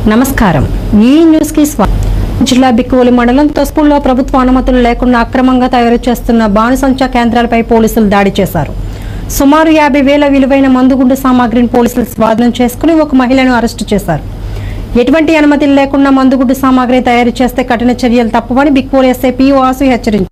నమస్కారం ఈ న్యూస్ కి స్వాగతం జిల్లా బిక్కువలి మండలం తొస్పూల్లో ప్రభుత్వ అనుమతులు లేకుండా అక్రమంగా తయారు చేస్తున్న బాణసంచా కేంద్రాలపై పోలీసులు దాడి చేశారు సుమారు యాభై వేల విలువైన మందుగుండు సామాగ్రిని పోలీసులు స్వాధీనం చేసుకుని ఒక మహిళను అరెస్టు చేశారు ఎటువంటి అనుమతులు లేకుండా మందుగుడ్డు సామాగ్రి తయారు చేస్తే కఠిన చర్యలు తప్పవని బిక్కోలి ఎస్ఐ పి వాసు హెచ్చరించారు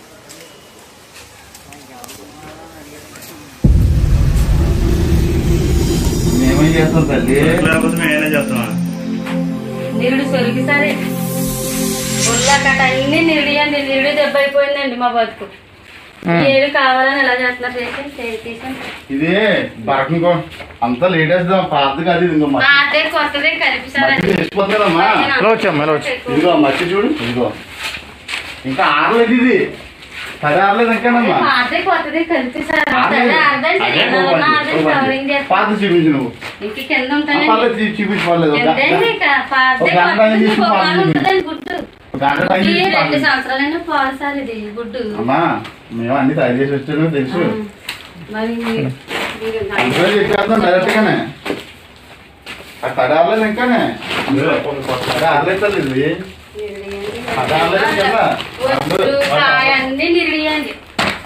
మేమేం చేస్తాం తల్లి లేకపోతే మేమే చేస్తామా నిరుడు సొలికి సరే ఉర్లాకట అన్ని నిరుడియండి నిరుడు దెబ్బ అయిపోయిందండి మా బతుకు ఏడు కావాలని ఎలా చేస్తున్నారు చేసి తీసాను ఇది బరకం అంతా లేటెస్ట్ పాత కాదు ఇది ఇంకో మట్టి అదే కొత్తదే కలిపిసారండి మట్టి తెచ్చిపోతున్నారమ్మా ఇలా వచ్చామ్మా ఇలా వచ్చా ఇదిగో మట్టి చూడు ఇదిగో ఇంకా ఆరలేదు ఇది పది ఆరలేదు ఇంకానమ్మా అదే కొత్తదే కలిపిసారు ఆరలేదు. అర్థం అదే ఇంకో మట్టి, ఇంకో మట్టి. పాత చూపించు నువ్వు ఇంక కింద ఆ ఉంటానండి పర్లేదు చూ- చూపించు పర్లేదు ఒక గంట- ఎంతండి ఇక? పాతదే ఒక గంట కొత్తది, తీసి ఇంకో పాతది వారం ఉంటుందండి గుడ్డు ఒక గంట టైం ఇది తీసి రెండు పర్లేదు. సంవత్సరాలైనా పాలు సార్ ఇది గుడ్డు అమ్మా మేము అన్ని తయారు చేసి వచ్చాను తెలుసు మరి మీరు- మీరు అందులో చెప్పేస్తాం డైరెక్ట్ గానే అది తడి ఆరలేదు ఇంకానే తడి ఆరలేదు తల్లి ఇది అది ఆరలేదు కదా వద్దు, కాయ అన్ని నిరిడియండి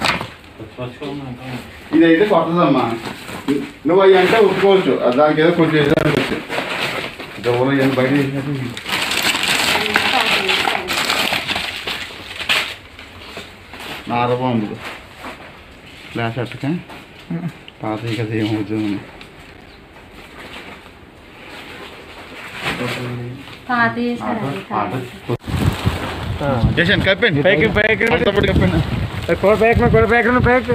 ఇది అయితే కొత్తదమ్మా నువ్వు అవి అంటే ఒప్పుకోవచ్చు అది దానికి ఏదో కొంచెం వేసానికి వచ్చు డబ్బులు ఏం బయట చేసినట్టు నారబాంబులు ఫ్లాష్ అట్టక పాత కదా ఏమవుతుంది పాత చేశారు చేశాను కప్పండి పైకి పైకి కప్పండి కప్పండి కూడా పైకి కూడా పైకి పైకి